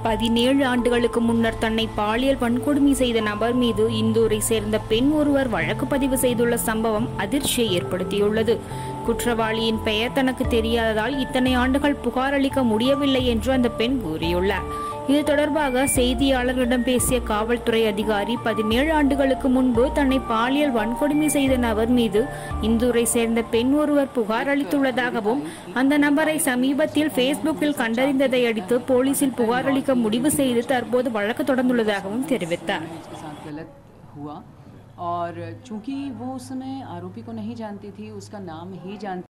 பதினேழு ஆண்டுகளுக்கு முன்னர் தன்னை பாலியல் வன்கொடுமை செய்த நபர் மீது இந்தூரை சேர்ந்த பெண் ஒருவர் வழக்கு பதிவு செய்துள்ள சம்பவம் அதிர்ச்சியை ஏற்படுத்தியுள்ளது குற்றவாளியின் பெயர் தனக்கு தெரியாததால் இத்தனை ஆண்டுகள் புகார் அளிக்க முடியவில்லை என்று அந்த பெண் கூறியுள்ளார் இது தொடர்பாக செய்தியாளர்களிடம் பேசிய காவல்துறை அதிகாரி பதினேழு ஆண்டுகளுக்கு முன்பு தன்னை பாலியல் வன்கொடுமை செய்த நபர் மீது இந்தூரை சேர்ந்த பெண் ஒருவர் புகார் அளித்துள்ளதாகவும் அந்த நபரை சமீபத்தில் ஃபேஸ்புக்கில் கண்டறிந்ததை அடுத்து போலீசில் புகார் அளிக்க முடிவு செய்து தற்போது வழக்கு தொடர்ந்துள்ளதாகவும் தெரிவித்தார் इसके साथ गलत हुआ और चूंकि वो उस समय आरोपी को नहीं जानती थी उसका नाम ही जानती